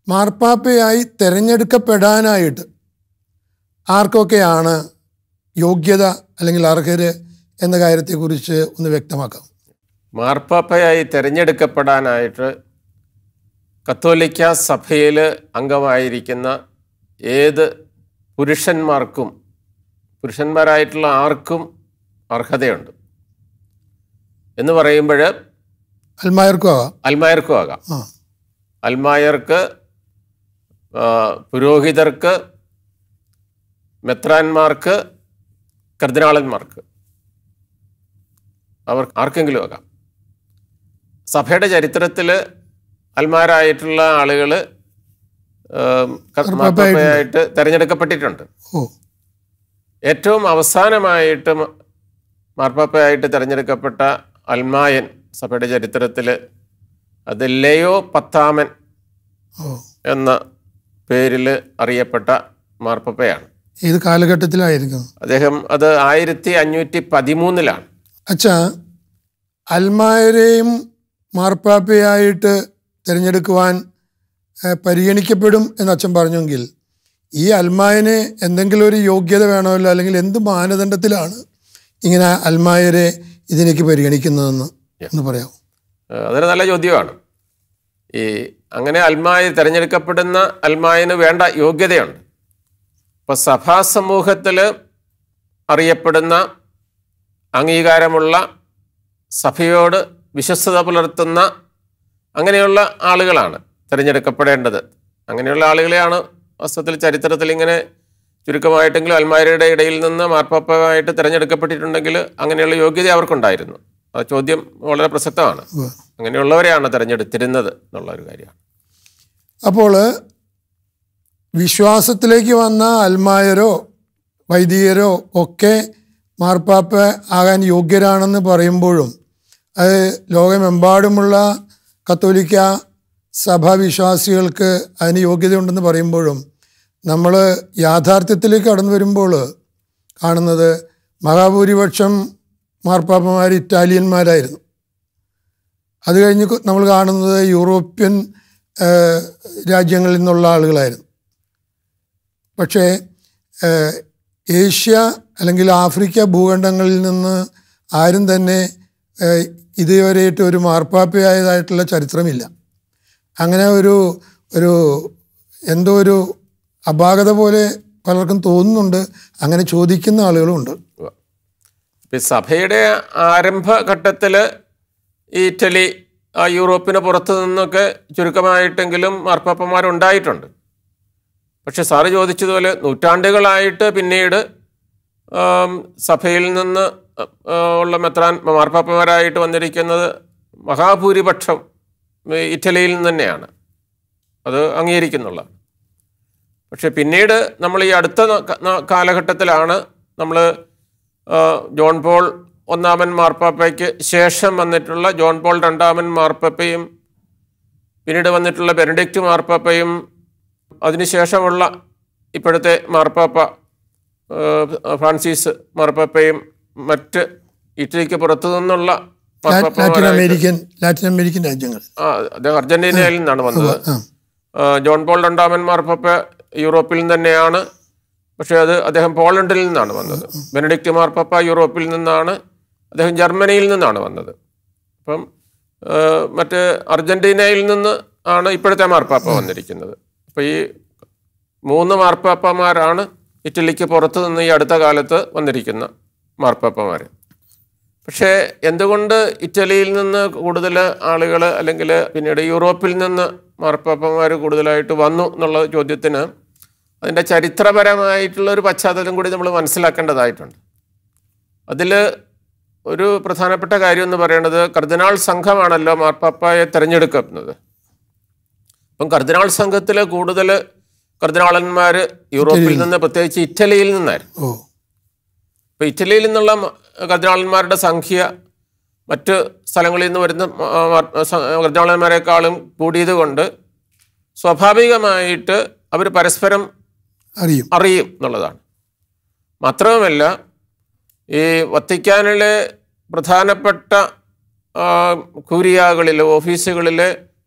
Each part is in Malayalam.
മാർപ്പാപ്പയായി തിരഞ്ഞെടുക്കപ്പെടാനായിട്ട് ആർക്കൊക്കെയാണ് യോഗ്യത അല്ലെങ്കിൽ അർഹര് എന്ന കാര്യത്തെക്കുറിച്ച് ഒന്ന് വ്യക്തമാക്കാം മാർപ്പാപ്പയായി തിരഞ്ഞെടുക്കപ്പെടാനായിട്ട് കത്തോലിക്ക സഭയിൽ അംഗമായിരിക്കുന്ന ഏത് പുരുഷന്മാർക്കും പുരുഷന്മാരായിട്ടുള്ള ആർക്കും അർഹതയുണ്ട് എന്ന് പറയുമ്പോൾ അൽമായർക്കും ആകാം അൽമായർക്കും ആകാം ആ അൽമായർക്ക് ആ, പുരോഹിതർക്ക് മെത്രാന്മാർക്ക് കർദിനാളന്മാർക്ക് അവർ ആർക്കെങ്കിലും ആകാം സഭയുടെ ചരിത്രത്തിൽ അൽമാരായിട്ടുള്ള ആളുകൾ മാർപ്പാപ്പയായിട്ട് തിരഞ്ഞെടുക്കപ്പെട്ടിട്ടുണ്ട് ഓ ഏറ്റവും അവസാനമായിട്ട് മ- മാർപ്പാപ്പയായിട്ട് തിരഞ്ഞെടുക്കപ്പെട്ട അൽമായൻ സഭയുടെ ചരിത്രത്തിൽ അത് ലയോ പത്താമൻ ഓ എന്ന പേരിൽ അറിയപ്പെട്ട മാർപ്പാപ്പയാണ് ഏത് കാലഘട്ടത്തിലായിരിക്കും അദ്ദേഹം അത് ആയിരത്തി അഞ്ഞൂറ്റി പതിമൂന്നിലാണ് അച്ഛാ അൽമായരെയും മാർപ്പാപ്പയായിട്ട് തിരഞ്ഞെടുക്കുവാൻ ഏഹ്, പരിഗണിക്കപ്പെടും എന്ന് അച്ഛൻ പറഞ്ഞെങ്കിൽ ഈ അൽമായന് എന്തെങ്കിലും ഒരു യോഗ്യത വേണമല്ലോ അല്ലെങ്കിൽ എന്ത് മാനദണ്ഡത്തിലാണ് ഇങ്ങനെ അൽമായരെ ഇതിലേക്ക് പരിഗണിക്കുന്നതെന്ന് ഒന്ന് പറയാമോ ഏഹ് അതൊരു നല്ല ചോദ്യമാണ് ഈ അങ്ങനെ അൽമായ തിരഞ്ഞെടുക്കപ്പെടുന്ന അൽമായന് വേണ്ട യോഗ്യതയുണ്ട് ഇപ്പോൾ സഭാ സമൂഹത്തിൽ അറിയപ്പെടുന്ന അംഗീകാരമുള്ള സഭയോട് വിശ്വസ്തത പുലർത്തുന്ന അങ്ങനെയുള്ള ആളുകളാണ് തിരഞ്ഞെടുക്കപ്പെടേണ്ടത് അങ്ങനെയുള്ള ആളുകളെയാണ് വാസ്തവത്തിൽ ചരിത്രത്തിൽ ഇങ്ങനെ ചുരുക്കമായിട്ടെങ്കിലും അൽമാരുടെ ഇടയിൽ നിന്ന് മാർപ്പാപ്പമായിട്ട് തിരഞ്ഞെടുക്കപ്പെട്ടിട്ടുണ്ടെങ്കിൽ അങ്ങനെയുള്ള യോഗ്യത അവർക്കുണ്ടായിരുന്നു ആ ചോദ്യം വളരെ പ്രസക്തമാണ് ഉവ്വ്. അങ്ങനെയുള്ളവരെയാണ് തിരഞ്ഞെടുത്തിരുന്നത് എന്നുള്ള ഒരു കാര്യമാണ് അപ്പോൾ വിശ്വാസത്തിലേക്ക് വന്ന അൽമായരോ വൈദികരോ ഒക്കെ മാർപ്പാപ്പ ആകാൻ യോഗ്യരാണെന്ന് പറയുമ്പോഴും അത് ലോകമെമ്പാടുമുള്ള കത്തോലിക്ക സഭാവിശ്വാസികൾക്ക് അതിന് യോഗ്യതയുണ്ടെന്ന് പറയുമ്പോഴും നമ്മൾ യാഥാർത്ഥ്യത്തിലേക്ക് കടന്നു വരുമ്പോൾ കാണുന്നത് മഹാഭൂരിപക്ഷം മാർപ്പാപ്പമാർ ഇറ്റാലിയന്മാരായിരുന്നു അത് കഴിഞ്ഞ് കു- നമ്മൾ കാണുന്നത് യൂറോപ്യൻ ഏഹ്, രാജ്യങ്ങളിൽ നിന്നുള്ള ആളുകളായിരുന്നു പക്ഷേ ഏഹ്, ഏഷ്യ അല്ലെങ്കിൽ ആഫ്രിക്ക ഭൂഖണ്ഡങ്ങളിൽ നിന്ന് ആരും തന്നെ ഏഹ്, ഇതുവരെയായിട്ട് ഒരു മാർപ്പാപ്പയായതായിട്ടുള്ള ചരിത്രമില്ല അങ്ങനെ ഒരു ഒരു എന്തോ ഒരു അപാകത പോലെ പലർക്കും തോന്നുന്നുണ്ട് അങ്ങനെ ചോദിക്കുന്ന ആളുകളുമുണ്ട് ഇപ്പം സഭയുടെ ആരംഭഘട്ടത്തിൽ ഈ ഇറ്റലി ആ യൂറോപ്പിന് പുറത്തു നിന്നൊക്കെ ചുരുക്കമായിട്ടെങ്കിലും മാർപ്പാപ്പന്മാരുണ്ടായിട്ടുണ്ട് പക്ഷെ സാറ് ചോദിച്ചതുപോലെ നൂറ്റാണ്ടുകളായിട്ട് പിന്നീട് ആം, സഭയിൽ നിന്ന് ആ, ഉള്ള മെത്രാൻ മാർപ്പാപ്പന്മാരായിട്ട് വന്നിരിക്കുന്നത് മഹാഭൂരിപക്ഷം ഈ ഇറ്റലിയിൽ നിന്ന് തന്നെയാണ് അത് അംഗീകരിക്കുന്നുള്ള പക്ഷെ പിന്നീട് നമ്മൾ ഈ അടുത്ത ന- ക- ന- കാലഘട്ടത്തിലാണ് നമ്മൾ ജോൺ പോൾ ഒന്നാമൻ മാർപ്പാപ്പയ്ക്ക് ശേഷം വന്നിട്ടുള്ള ജോൺ പോൾ രണ്ടാമൻ മാർപ്പാപ്പയും പിന്നീട് വന്നിട്ടുള്ള ബെനഡിക്റ്റ് മാർപ്പാപ്പയും അതിനുശേഷമുള്ള ഇപ്പോഴത്തെ മാർപ്പാപ്പ ആ, ഫ്രാൻസിസ് മാർപ്പാപ്പയും മറ്റ് ഇറ്റലിക്ക് പുറത്തു നിന്നുള്ള ലാ- ലാറ്റിൻ മാർപ്പാപ്പമാരായിട്ട് അമേരിക്കൻ ലാറ്റിൻ അമേരിക്കൻ രാജ്യങ്ങൾ ആ അദ്ദേഹം അർജന്റീനയിൽ നിന്നാണ് വന്നത് ആ ആ, ജോൺ പോൾ രണ്ടാമൻ മാർപ്പാപ്പ യൂറോപ്പിൽ നിന്ന് തന്നെയാണ് പക്ഷേ അത് അദ്ദേഹം പോളണ്ടിൽ നിന്നാണ് വന്നത് ബെനഡിക്റ്റ് മാർപ്പാപ്പ യൂറോപ്പിൽ നിന്നാണ് അദ്ദേഹം ജർമ്മനിയിൽ നിന്നാണ് വന്നത് അപ്പം ആ, മറ്റ് അർജന്റീനയിൽ നിന്ന് ആണ് ഇപ്പോഴത്തെ മാർപ്പാപ്പ വന്നിരിക്കുന്നത് അപ്പോൾ ഈ മൂന്ന് മാർപ്പാപ്പമാരാണ് ഇറ്റലിക്ക് പുറത്തു നിന്ന് ഈ അടുത്ത കാലത്ത് വന്നിരിക്കുന്ന മാർപ്പാപ്പമാർ പക്ഷേ എന്തുകൊണ്ട് ഇറ്റലിയിൽ നിന്ന് കൂടുതൽ ആളുകൾ അല്ലെങ്കിൽ പിന്നീട് യൂറോപ്പിൽ നിന്ന് മാർപ്പാപ്പന്മാർ കൂടുതലായിട്ട് വന്നു എന്നുള്ള ചോദ്യത്തിന് അതിൻ്റെ ചരിത്രപരമായിട്ടുള്ള ഒരു പശ്ചാത്തലം കൂടി നമ്മൾ മനസ്സിലാക്കേണ്ടതായിട്ടുണ്ട് അതിൽ ഒരു പ്രധാനപ്പെട്ട കാര്യം എന്ന് പറയുന്നത് കർദിനാൾ സംഘമാണല്ലോ മാർപ്പാപ്പയെ തിരഞ്ഞെടുക്കുന്നത് അപ്പം കർദിനാൾ സംഘത്തിൽ കൂടുതൽ കർദിനാളന്മാർ യൂറോപ്പിൽ നിന്ന് പ്രത്യേകിച്ച് ഇറ്റലിയിൽ നിന്നായിരുന്നു ഓ ഇപ്പോൾ ഇറ്റലിയിൽ നിന്നുള്ള മ- കർദിനാളന്മാരുടെ സംഖ്യ മറ്റ് സ്ഥലങ്ങളിൽ നിന്ന് വരുന്ന മ- മ- സ- കർദിനാളന്മാരെക്കാളും കൂടിയത് കൊണ്ട് സ്വാഭാവികമായിട്ട് അവർ പരസ്പരം അറിയും അറിയും എന്നുള്ളതാണ് മാത്രവുമല്ല ഈ വത്തിക്കാനിലെ പ്രധാനപ്പെട്ട ആ, കൂരിയാകളിലെ ഓഫീസുകളിലെ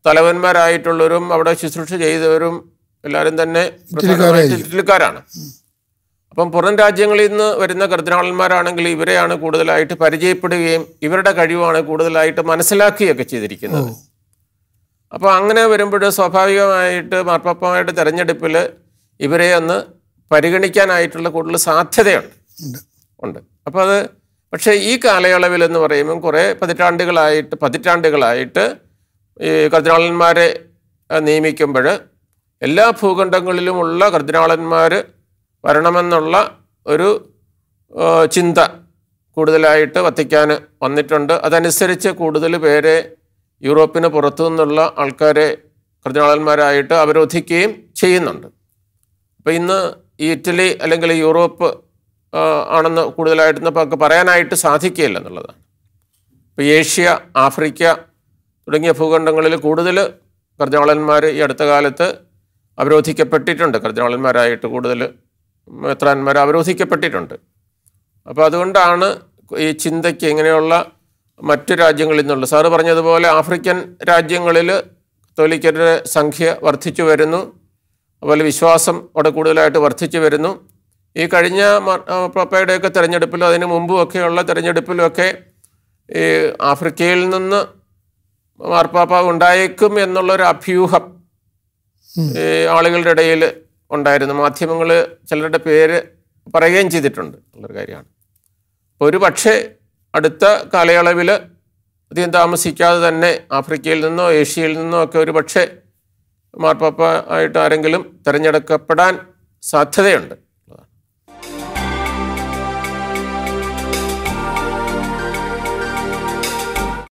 തലവന്മാരായിട്ടുള്ളവരും അവിടെ ശുശ്രൂഷ ചെയ്തവരും എല്ലാവരും തന്നെ പ്രധാനമായിട്ട് ഇറ്റലിക്കാരാണ് അപ്പം പുറം രാജ്യങ്ങളിൽ നിന്ന് വരുന്ന കർദിനാളന്മാരാണെങ്കിൽ ഇവരെയാണ് കൂടുതലായിട്ട് പരിചയപ്പെടുകയും ഇവരുടെ കഴിവാണ് കൂടുതലായിട്ട് മനസ്സിലാക്കുകയൊക്കെ ചെയ്തിരിക്കുന്നത് അപ്പോൾ അങ്ങനെ വരുമ്പോൾ സ്വാഭാവികമായിട്ട് മാർപ്പാപ്പമായിട്ട് തെരഞ്ഞെടുപ്പിൽ ഇവരെ ഒന്ന് പരിഗണിക്കാനായിട്ടുള്ള കൂടുതൽ സാധ്യതയുണ്ട് ഉണ്ട് ഉണ്ട് അപ്പോൾ അത് പക്ഷേ ഈ കാലയളവിൽ എന്ന് പറയുമ്പം കുറേ പതിറ്റാണ്ടുകളായിട്ട് പതിറ്റാണ്ടുകളായിട്ട് ഈ കർദിനാളന്മാരെ നിയമിക്കുമ്പോൾ എല്ലാ ഭൂഖണ്ഡങ്ങളിലുമുള്ള കർദിനാളന്മാർ വരണമെന്നുള്ള ഒരു ആ, ചിന്ത കൂടുതലായിട്ട് വത്തിക്കാൻ വന്നിട്ടുണ്ട് അതനുസരിച്ച് കൂടുതൽ പേരെ യൂറോപ്പിന് പുറത്തു നിന്നുള്ള ആൾക്കാരെ കർദിനാളന്മാരായിട്ട് അവരോധിക്കുകയും ചെയ്യുന്നുണ്ട് അപ്പോൾ ഇന്ന് ഈ ഇറ്റലി അല്ലെങ്കിൽ യൂറോപ്പ് ആ, ആണെന്ന് കൂടുതലായിട്ട് നമുക്ക് പറയാനായിട്ട് സാധിക്കുകയില്ല എന്നുള്ളതാണ് ഇപ്പോൾ ഏഷ്യ ആഫ്രിക്ക തുടങ്ങിയ ഭൂഖണ്ഡങ്ങളിൽ കൂടുതൽ കർദിനാളന്മാർ ഈ അടുത്ത കാലത്ത് അവരോധിക്കപ്പെട്ടിട്ടുണ്ട് കർദിനാളന്മാരായിട്ട് കൂടുതൽ മെത്രാന്മാർ അവരോധിക്കപ്പെട്ടിട്ടുണ്ട് അപ്പോൾ അതുകൊണ്ടാണ് ഈ ചിന്തയ്ക്ക് ഇങ്ങനെയുള്ള മറ്റു രാജ്യങ്ങളിൽ നിന്നുള്ള സാറ് പറഞ്ഞതുപോലെ ആഫ്രിക്കൻ രാജ്യങ്ങളിൽ കത്തോലിക്കരുടെ സംഖ്യ വർദ്ധിച്ചു വരുന്നു അതുപോലെ വിശ്വാസം അവിടെ കൂടുതലായിട്ട് വർദ്ധിച്ചു വരുന്നു ഈ കഴിഞ്ഞ മ- ആ, പാപ്പയുടെയൊക്കെ തെരഞ്ഞെടുപ്പിലും അതിന് മുമ്പുമൊക്കെയുള്ള തെരഞ്ഞെടുപ്പിലുമൊക്കെ ഈ ആഫ്രിക്കയിൽ നിന്ന് മാർപ്പാപ്പ ഉണ്ടായേക്കും എന്നുള്ളൊരു അഭ്യൂഹം ഈ ആളുകളുടെ ഇടയിൽ ഉണ്ടായിരുന്നു മാധ്യമങ്ങൾ ചിലരുടെ പേര് പറയുകയും ചെയ്തിട്ടുണ്ട് ഉള്ളൊരു കാര്യമാണ് അപ്പോൾ ഒരു പക്ഷേ അടുത്ത കാലയളവിൽ അധികം താമസിക്കാതെ തന്നെ ആഫ്രിക്കയിൽ നിന്നോ ഏഷ്യയിൽ നിന്നോ ഒക്കെ ഒരു പക്ഷേ മാർപ്പാപ്പ ആയിട്ട് ആരെങ്കിലും തിരഞ്ഞെടുക്കപ്പെടാൻ സാധ്യതയുണ്ട്